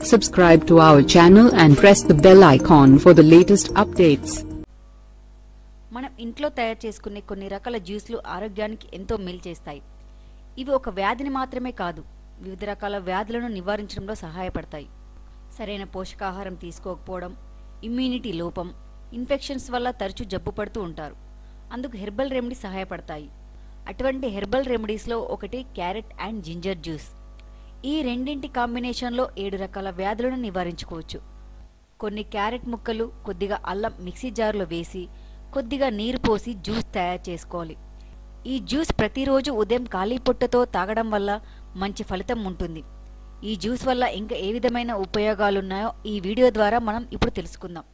Subscribe to our channel and press the bell icon for the latest updates. మనం ఇంట్లో తయారు చేసుకునే కొన్ని రకాల జ్యూస్లు ఆరోగ్యానికి ఎంతో మేలు చేస్తాయి ఇవి ఒక వ్యాధిని మాత్రమే కాదు వివిధ రకాల వ్యాధులను నివారించడంలో సహాయపడతాయి సరైన పోషకాహారం తీసుకోకపోవడం ఇమ్యూనిటీ లోపం ఇన్ఫెక్షన్స్ వల్ల తరచూ జబ్బు పడుతూ ఉంటారు అందుకు హెర్బల్ రెమెడీ సహాయపడతాయి అటువంటి హెర్బల్ రెమెడీస్లో ఒకటి క్యారెట్ అండ్ జింజర్ జ్యూస్ ఈ రెండింటి కాంబినేషన్లో ఏడు రకాల వ్యాధులను నివారించుకోవచ్చు కొన్ని క్యారెట్ ముక్కలు కొద్దిగా అల్లం మిక్సీ జార్లో వేసి కొద్దిగా నీరు పోసి జ్యూస్ తయారు చేసుకోవాలి ఈ జ్యూస్ ప్రతిరోజు ఉదయం ఖాళీ పొట్టతో తాగడం వల్ల మంచి ఫలితం ఉంటుంది ఈ జ్యూస్ వల్ల ఇంకా ఏ విధమైన ఉపయోగాలున్నాయో ఈ వీడియో ద్వారా మనం ఇప్పుడు తెలుసుకుందాం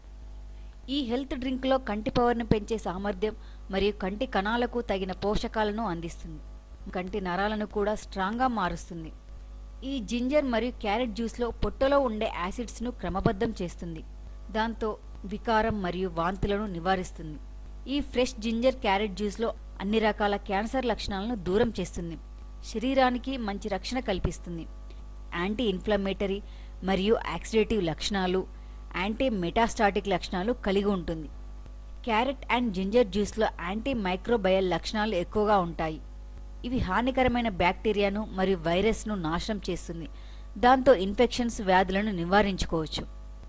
ఈ హెల్త్ డ్రింక్లో కంటి పవర్ని పెంచే సామర్థ్యం మరియు కంటి కణాలకు తగిన పోషకాలను అందిస్తుంది కంటి నరాలను కూడా స్ట్రాంగ్గా మారుస్తుంది ఈ జింజర్ మరియు క్యారెట్ జ్యూస్లో పొట్టలో ఉండే యాసిడ్స్ను క్రమబద్ధం చేస్తుంది దాంతో వికారం మరియు వాంతులను నివారిస్తుంది ఈ ఫ్రెష్ జింజర్ క్యారెట్ జ్యూస్లో అన్ని రకాల క్యాన్సర్ లక్షణాలను దూరం చేస్తుంది శరీరానికి మంచి రక్షణ కల్పిస్తుంది యాంటీ ఇన్ఫ్లమేటరీ మరియు యాక్సిడేటివ్ లక్షణాలు యాంటీ మెటాస్టాటిక్ లక్షణాలు కలిగి ఉంటుంది క్యారెట్ అండ్ జింజర్ జ్యూస్లో యాంటీ మైక్రోబయల్ లక్షణాలు ఎక్కువగా ఉంటాయి ఇవి హానికరమైన బ్యాక్టీరియాను మరియు వైరస్ను నాశనం చేస్తుంది దాంతో ఇన్ఫెక్షన్స్ వ్యాధులను నివారించుకోవచ్చు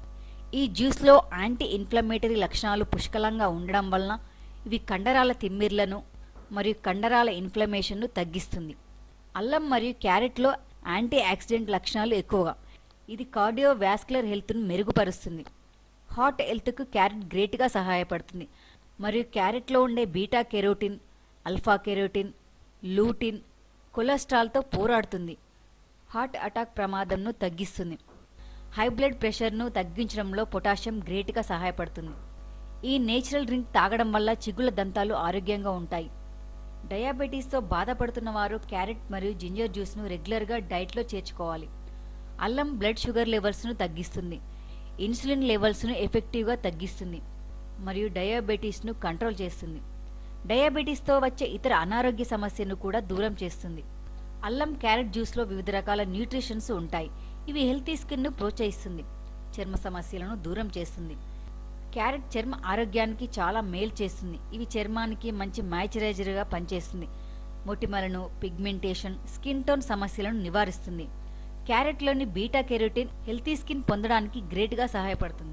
ఈ జ్యూస్లో యాంటీ ఇన్ఫ్లమేటరీ లక్షణాలు పుష్కలంగా ఉండడం వలన ఇవి కండరాల తిమ్మిర్లను మరియు కండరాల ఇన్ఫ్లమేషన్ను తగ్గిస్తుంది అల్లం మరియు క్యారెట్లో యాంటీ యాక్సిడెంట్ లక్షణాలు ఎక్కువగా ఇది కార్డియో వ్యాస్కులర్ హెల్త్ను మెరుగుపరుస్తుంది హార్ట్ హెల్త్కు క్యారెట్ గ్రేట్గా సహాయపడుతుంది మరియు క్యారెట్లో ఉండే beta carotene alpha carotene lutein కొలెస్ట్రాల్తో పోరాడుతుంది హార్ట్ అటాక్ ప్రమాదంను తగ్గిస్తుంది హై బ్లడ్ ప్రెషర్ను తగ్గించడంలో పొటాషియం గ్రేట్గా సహాయపడుతుంది ఈ నేచురల్ డ్రింక్ తాగడం వల్ల చిగుళ్ళ దంతాలు ఆరోగ్యంగా ఉంటాయి డయాబెటీస్తో బాధపడుతున్న వారు క్యారెట్ మరియు జింజర్ జ్యూస్ను రెగ్యులర్గా డైట్లో చేర్చుకోవాలి అల్లం బ్లడ్ షుగర్ లెవెల్స్ను తగ్గిస్తుంది ఇన్సులిన్ లెవెల్స్ను ఎఫెక్టివ్గా తగ్గిస్తుంది మరియు డయాబెటీస్ను కంట్రోల్ చేస్తుంది డయాబెటీస్తో వచ్చే ఇతర అనారోగ్య సమస్యను కూడా దూరం చేస్తుంది అల్లం క్యారెట్ జ్యూస్లో వివిధ రకాల న్యూట్రిషన్స్ ఉంటాయి ఇవి హెల్తీ స్కిన్ను ప్రోత్సహిస్తుంది చర్మ సమస్యలను దూరం చేస్తుంది క్యారెట్ చర్మ ఆరోగ్యానికి చాలా మేలు చేస్తుంది ఇవి చర్మానికి మంచి మాయిశ్చరైజర్గా పనిచేస్తుంది మొటిమలను పిగ్మెంటేషన్ స్కిన్ టోన్ సమస్యలను నివారిస్తుంది క్యారెట్లోని బీటా కెరోటిన్ హెల్తీ స్కిన్ పొందడానికి గ్రేట్గా సహాయపడుతుంది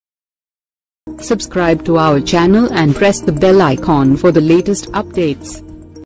Subscribe to our channel and press the bell icon for the latest updates.